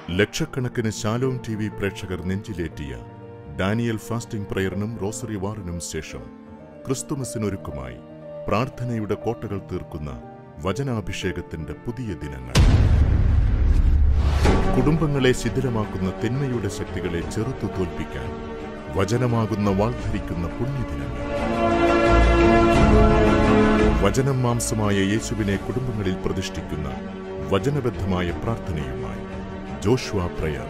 ലക്ഷക്കണക്കിന് Shalom T V പ്രേക്ഷകർ നെഞ്ചിലേറ്റിയ ഡാനിയൽ ഫാസ്റ്റിംഗ് പ്രയറിനും റോസറി വാറിനും ശേഷം ക്രിസ്തുമസിനൊരുക്കുമായി പ്രാർത്ഥനയുടെ കോട്ടകൾ തീർക്കുന്ന വചനാഭിഷേകത്തിന്റെ പുതിയ ദിനങ്ങൾ കുടുംബങ്ങളെ ശിഥിലമാക്കുന്ന തിന്മയുടെ ശക്തികളെ ചെറുത്തു തോൽപ്പിക്കാൻ വചനമാകുന്ന വാൾ ധരിക്കുന്ന പുണ്യദിനങ്ങൾ വചനം മാംസമായ യേശുവിനെ കുടുംബങ്ങളിൽ പ്രതിഷ്ഠിക്കുന്ന വചനബദ്ധമായ പ്രാർത്ഥനയുമായി ജോഷുവ പ്രയർ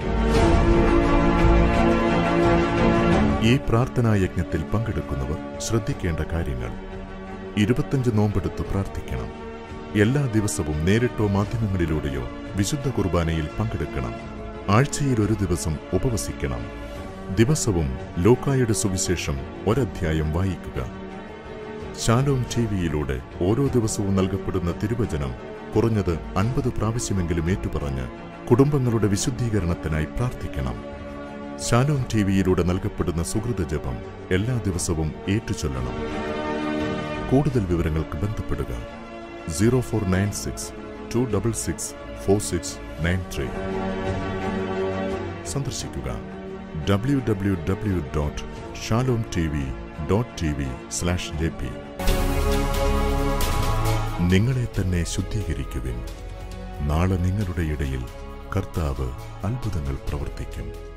ഈ പ്രാർത്ഥനാ യജ്ഞത്തിൽ പങ്കെടുക്കുന്നവർ ശ്രദ്ധിക്കേണ്ട കാര്യങ്ങൾ ഇരുപത്തഞ്ച് നോമ്പെടുത്ത് പ്രാർത്ഥിക്കണം എല്ലാ ദിവസവും നേരിട്ടോ മാധ്യമങ്ങളിലൂടെയോ വിശുദ്ധ കുർബാനയിൽ പങ്കെടുക്കണം ആഴ്ചയിൽ ഒരു ദിവസം ഉപവസിക്കണം ദിവസവും ലോക്കായുടെ സുവിശേഷം ഒരധ്യായം വായിക്കുക ശാലോം ടി വിയിലൂടെ ഓരോ ദിവസവും നൽകപ്പെടുന്ന തിരുവചനം കുറഞ്ഞത് അൻപത് പ്രാവശ്യമെങ്കിലും ഏറ്റുപറഞ്ഞ് കുടുംബങ്ങളുടെ വിശുദ്ധീകരണത്തിനായി പ്രാർത്ഥിക്കണം ശാലോം ടി വിയിലൂടെ നൽകപ്പെടുന്ന സുഹൃത ജപം എല്ലാ ദിവസവും ഏറ്റുചൊല്ലണം കൂടുതൽ വിവരങ്ങൾക്ക് ബന്ധപ്പെടുക zero four nine six two double six four six nine three സന്ദർശിക്കുക W W W dot Shalom T V dot T V slash J P നിങ്ങളെ തന്നെ ശുദ്ധീകരിക്കുവിൻ നാളെ നിങ്ങളുടെ ഇടയിൽ കർത്താവ് അത്ഭുതങ്ങൾ പ്രവർത്തിക്കും